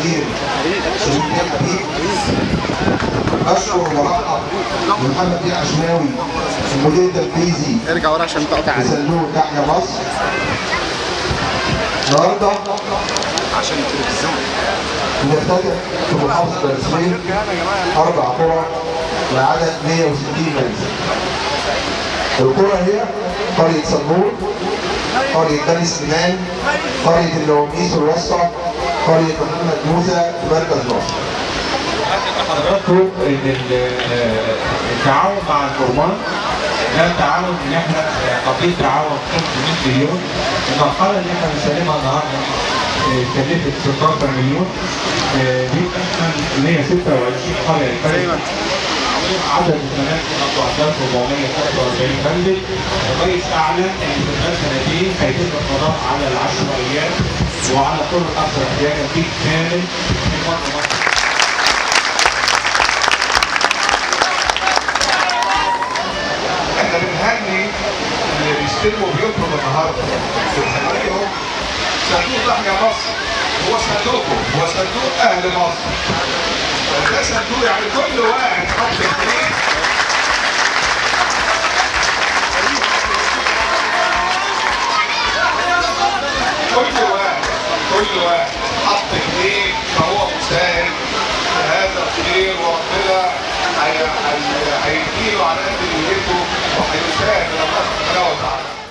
الكبير شريف حبيب اشكر ومرحب بمحمد بيه عشماوي المدير التنفيذي ارجع ورا عشان تقطع عليه لصندوق تحيا مصر النهارده عشان التلفزيون بنفتتح في محافظة الإسماعيلية أربع قرى بعدد 160 منزل. القرى هي قرية صنبور، قرية بني سليمان، قرية النواميس الوسطى، قرية محمد موسى في مركز مصر. حضراتكم ان ال- التعاون مع الجرمان ده التعاون ان احنا قضيه تعاون 500 مليون المرحله اللي احنا بنسلمها النهارده آه، كلفت 16 مليون آه، دي تشمل 126 قريه الفرق عدد المنازل 4445 منزل الرئيس اعلن ان في خلال سنتين هيتم القضاء على العشوائيات وعلى كل الاكثر احتياجا في كامل في مصر احنا بنهني اللي بيستلموا بيوتهم النهارده بنهنيهم صندوق تحيا مصر هو صندوقكم هو صندوق اهل مصر ده صندوق يعني كل واحد حط جنيه كل واحد كل واحد حط جنيه فهو مساهم في هذا الخير وربنا هي- هي- هيديله على قد نيته وهيساهم الى الله سبحانه وتعالى